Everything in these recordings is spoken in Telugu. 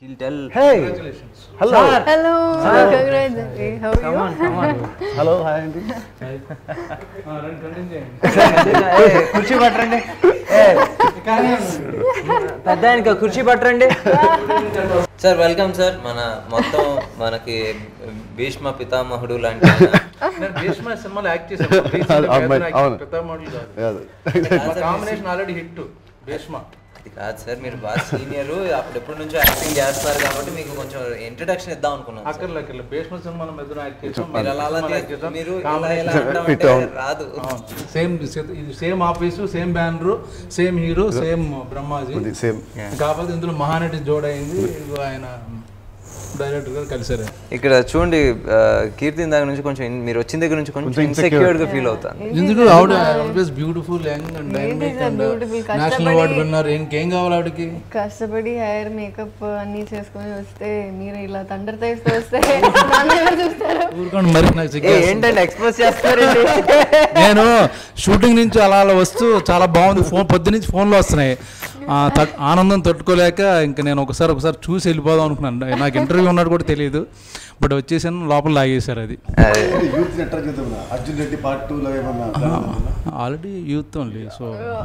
He'll tell. Hey. Hello. Hello. Congrats. Hey, how are you? Hello hi అండి Hey, కుర్చీ పట్టరండి Hey. పెద్ద ఆయనకి కుర్చీ పట్టరండి సార్ వెల్కమ్ సార్ మన మొత్తం మనకి భీష్మ పితామహుడు లాంటి ఆయన. నేను భీష్మ సినిమాలో యాక్ట్ అవును, చేశాను అవును, అవును. పెద్ద మోడల్ కాదు కాదు మా కాంబినేషన్ ఆల్రెడీ హిట్ భీష్మ అది కాదు సార్ మీరు బాగా సీనియర్ అప్పుడెప్పటి నుంచో యాక్టింగ్ చేస్తున్నారు కాబట్టి మీకు కొంచెం ఇంట్రడక్షన్ ఇద్దాం అనుకున్నాను సార్. అక్కర్లే అక్కర్లే భీష్మ సినిమాలో మీద యాక్ట్ చేసాం మీరు అలా అలా సినిమాలో యాక్ట్ తీసు- చేసాం. మీరు ఇలా కాంబినేషన్ ఇలా అంటాం Fit అంటే అవును. రాదు సేమ్ ఇది same office same banner same hero same Brahmaji same కాకపోతే ఇందులో మహానటి జోడైంది ఇదిగో ఆయన డైరెక్టర్ గారు కలిసారు ఇక్కడ చూడండి ఆ, కీర్తి దాని నుంచి కొంచెం ఇన్- మీరు వచ్చిన దగ్గర నుంచి కొంచెం కొంచెం ఇన్సెక్యూర్ గా ఫీల్ అవుతాను ఎందుకు ఆవిడ always beautiful young and dynamic sir, and beautiful. National కష్టపడి- అవార్డు విన్నర్ ఇంకేం కావాలి ఆవిడకి కష్టపడి హెయిర్ మేకప్ అన్ని చేసుకొని వస్తే మీరు ఇలా తండ్రి తెస్తే వస్తే నన్ను ఎలా చూస్తారు ఊరుకోండి మరి నాకు ఏ, సిగ్గేస్తుంది. ఏంటంటే ఎక్స్ప్రెస్ చేస్తారండి నేను షూటింగ్ నుంచి అలా అలా వస్తూ చాలా బాగుంది ఫోన్ పొద్దు నుంచి ఫోన్లో వస్తున్నాయి ఆ, తట్- ఆనందం తట్టుకోలేక ఇంకా నేను ఒకసారి ఒకసారి చూసి వెళ్ళిపోదాం అనుకున్నాను నాకు ఇంటర్వ్యూ ఉన్నట్టు కూడా తెలియదు బట్ వచ్చేసాను లోపల లాగేశారు అది యూత్ అట్రాక్ట్ చేద్దాం అర్జున్ రెడ్డి పార్ట్ టూ లో ఏమన్నా already youth only so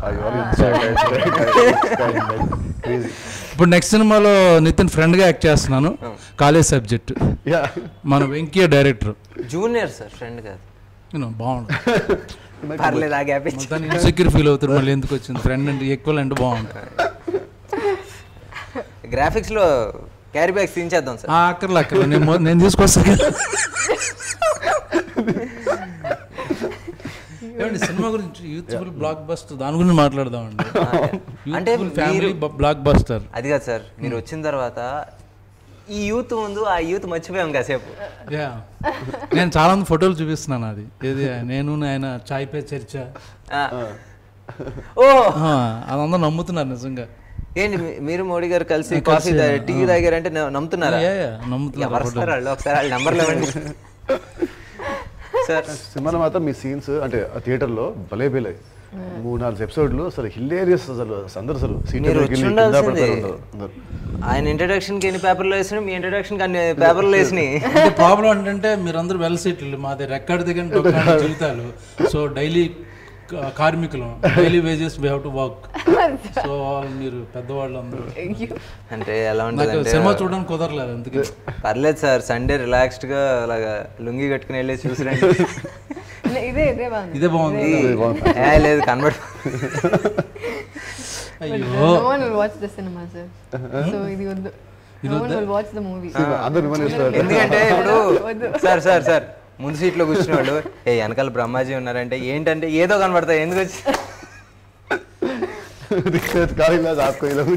crazy ఇప్పుడు నెక్స్ట్ సినిమాలో నితిన్ ఫ్రెండ్గా యాక్ట్ చేస్తున్నాను కాలేజ్ సబ్జెక్ట్ యా మన Venkayya director junior sir friend కాదు నేను బాగుంటుంది పర్లేదు ఆ గ్యాప్ ఇచ్చి మొత్తాన్ని ఇన్సెక్యూర్ ఫీల్ అవుతారు మళ్ళీ ఎందుకు వచ్చింది ఫ్రెండ్ అంటే ఈక్వల్ అంటే బాగుంటుంది గ్రాఫిక్స్ లో క్యారీ బ్యాగ్స్ తీయించేద్దాం సార్ ఆ, అక్కర్లే అక్కర్లే నేను మొ- నేను తీసుకొస్తాను ఏమండి సినిమా గురించి యూత్ఫుల్ బ్లాక్ బస్టర్ దాని గురించి మాట్లాడదామండి అంటే యూత్ఫుల్ ఫ్యామిలీ మీరు- బ్లాక్ బస్టర్ అది కాదు సార్ మీరు వచ్చిన తర్వాత ఈ యూత్ ముందు ఆ యూత్ మర్చిపోయాం కాసేపు యా నేను చాలా మంది ఫోటోలు చూపిస్తున్నాను అది ఏది నేను ఆయన చాయ్ పే చర్చ ఆ. ఓ ఆ, అదందరూ నమ్ముతున్నారు నిజంగా ఏంటి మీ- మీరు మోడీ గారు కలిసి కలిసి, కాఫీ తాగి- టీ ఆ. తాగారంటే న- నమ్ముతున్నారా యా, యా, నమ్ముతున్నారు ఎవరు ఫోటోలు. సార్ వాళ్ళు ఒకసారి వాళ్ళ నెంబర్లు ఇవ్వండి సార్ సినిమాలో మాత్రం మీ సీన్స్ అంటే ఆ థియేటర్లో భలే భలే మూడు నాలుగు ఎపిసోడ్లు అసలు హిల్లేరియస్ అసలు అందరు అసలు సీట్ మీరు దగ్గరికి వచ్చి వెళ్ళి కింద ఉండాల్సింది. పడతారు అందరూ. అందరూ. ఆయన ఇంట్రడక్షన్ కి ఎన్ని పేపర్లు వేసినాయి మీ ఇంట్రడక్షన్ కి అన్ని పేపర్లు వేసినాయి అంటే ప్రాబ్లం ఏంటంటే మీరందరూ వెల్ సెటిల్ మాది రెక్కడి దగ్గర డొక్కాడి జీవితాలు సో డైలీ కార్మికులు daily wages we have to work so మీరు పెద్దవాళ్ళు అందరూ అంటే ఎలా నాకు ఉంటుంది సినిమా చూడడానికి కుదరలేదు అందుకే పర్లేదు సార్ సండే రిలాక్స్డ్ గా అలాగా లుంగి కట్టుకుని వెళ్ళి చూసిరండి ఇదే ఇదే బాగుంది ఇదే బాగుంది ఏ, లేదు కనబడు అయ్యో No one will watch the cinema, sir. So ఇది వద్దు. No one will watch the movie. అందరూ విమానిస్తారు ఎందుకంటే ఇప్పుడు వద్దు. సార్ సార్ సార్ ముందు సీట్లో కూర్చున్న వాళ్ళు ఏ వెనకాల బ్రహ్మాజీ ఉన్నారంటే ఏంటంటే ఏదో కనబడతాయి ఎందుకు వచ్చి కాలేజ్ ఆపుకో ఇలా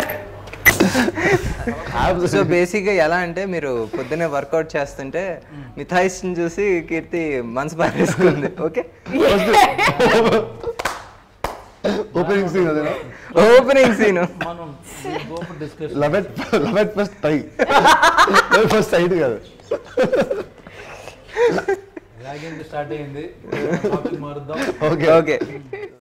సో బేసిక్గా ఎలా అంటే మీరు పొద్దున్నే వర్కౌట్ చేస్తుంటే మీ థాయిస్ని చూసి కీర్తి మనసు పారేసుకుంది ఓకే ఓపెనింగ్ సీన్ అదేనా ఓపెనింగ్ సీన్ మనం discussion eleven eleven first tie first side కాదు ర్యాగింగ్ స్టార్ట్ అయింది టాపిక్ మారుద్దాం ఓకే ఓకే